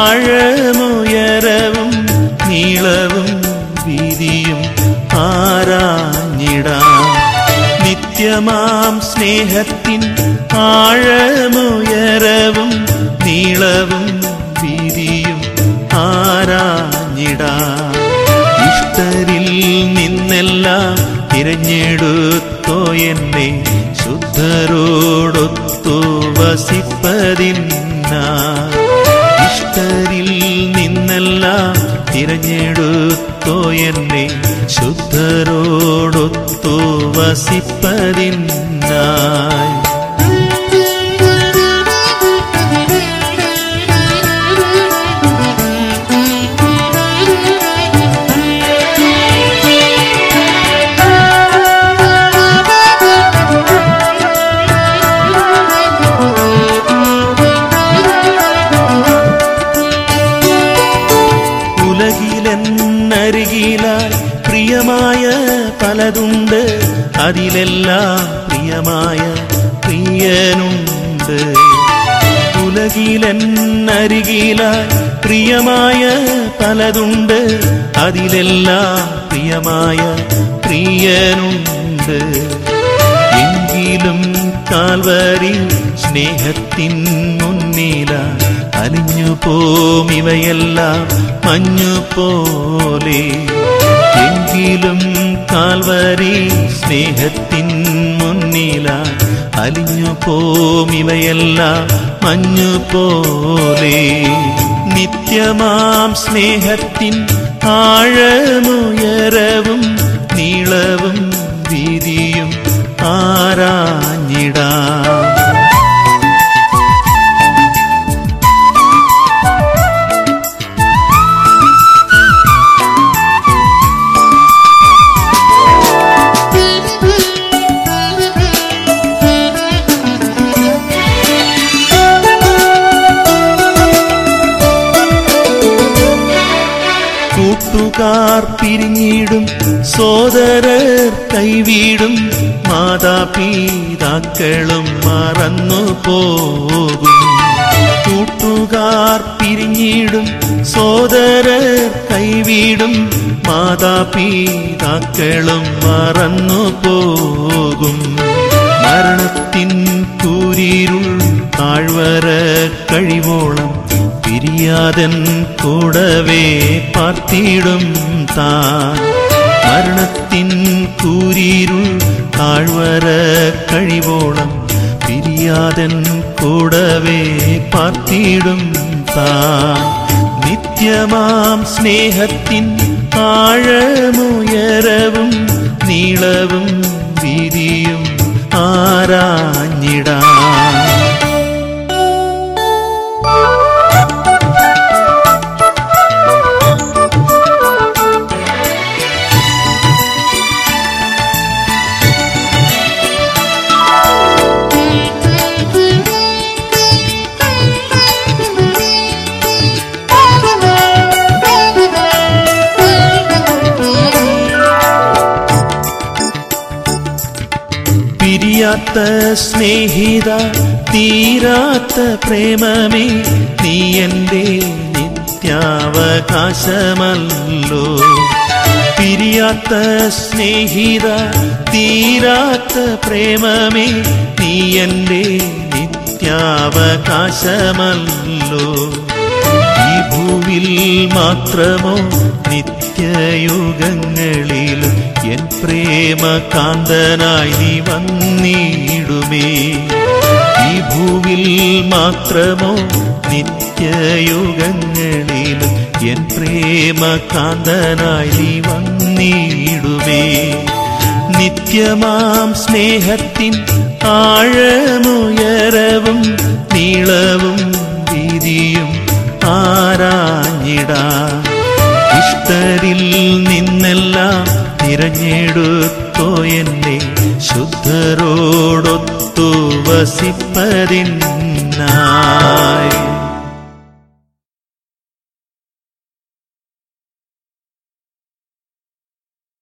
ആഴമുയരവും നീളവും വീതിയും ആരാഞ്ഞിടാം നിത്യമാം സ്നേഹത്തിൻ ആഴമുയരവും നീളവും വീതിയും ആരാഞ്ഞിടാം ഇഷ്ടരിൽ നിന്നെല്ലാം തിരഞ്ഞെടുത്തോ എന്നെ ശുദ്ധരോടൊത്തു വസിപ്പതിന്നാ ഇഷ്ടരിൽ നിന്നെല്ലാം തിരഞ്ഞെടുത്തോ എന്നെ ശുദ്ധരോടൊത്തു വസിപ്പതിന്നായി ഉലകിലെന്നരികിലായി പ്രിയമായ പലതുണ്ട് അതിലെല്ലാം പ്രിയമായ പ്രിയനുണ്ട് ഉലകിലെന്നരികിലായി പ്രിയമായ പലതുണ്ട് അതിലെല്ലാം പ്രിയമായ പ്രിയനുണ്ട് എങ്കിലും കാൽവരി സ്നേഹത്തിൻ മുന്നില അലിഞ്ഞു പോം ഇവയെല്ലാം മഞ്ഞു പോലെ എങ്കിലും കാൽവരി സ്നേഹത്തിൻ മുന്നില അലിഞ്ഞു പോം ഇവയെല്ലാം മഞ്ഞു പോലെ നിത്യമാം സ്നേഹത്തിൻ ആഴമുയരവും നീളവും വീതിയും ആരാഞ്ഞിടാം കൂട്ടുകാർ പിരിഞ്ഞിടും സോദരർ കൈവീടും മാതാപിതാക്കളും മറന്നു പോകും കൂട്ടുകാർ പിരിഞ്ഞിടും സോദരർ കൈവീടും മാതാപിതാക്കളും മറന്നു പോകും മരണത്തിൻ കൂരിരുൾ താഴ്വര കഴിവോളം പിരിയാതൻ കൂടവേ പാർത്തിടും താൻ മരണത്തിൻ കൂരിരുൾ താഴ്വര കഴിവോളം പിരിയാതൻ കൂടവേ പാർത്തിടും താൻ നിത്യമാം സ്നേഹത്തിൻ ആഴമുയരവും നീളവും വീതിയും ആരാഞ്ഞിടാം പിരിയാത്ത സ്നേഹിത തീരാത്ത പ്രേമമേ നീ എൻ്റെ നിത്യാവകാശമല്ലോ പിരിയാത്ത സ്നേഹിത തീരാത്ത പ്രേമമേ നീ എൻ്റെ നിത്യാവകാശമല്ലോ ഈ ഭൂവിൽ മാത്രമോ നിത്യയുഗങ്ങളിലും എൻ പ്രേമ കാന്തനായി നീ വന്നിടുമേ ഈ ഭൂവിൽ മാത്രമോ നിത്യയുഗങ്ങളിലും എൻ പ്രേമ കാന്തനായി നീ വന്നിടുമേ നിത്യമാം സ്നേഹത്തിൻ ആഴമുയരവും നീളവും വീതിയും ആരാഞ്ഞിടാം ഇഷ്ടരിൽ നിന്നെല്ലാം തിരഞ്ഞെടുത്തോ എന്നെ ശുദ്ധരോടൊത്തു വസിപ്പതിനായി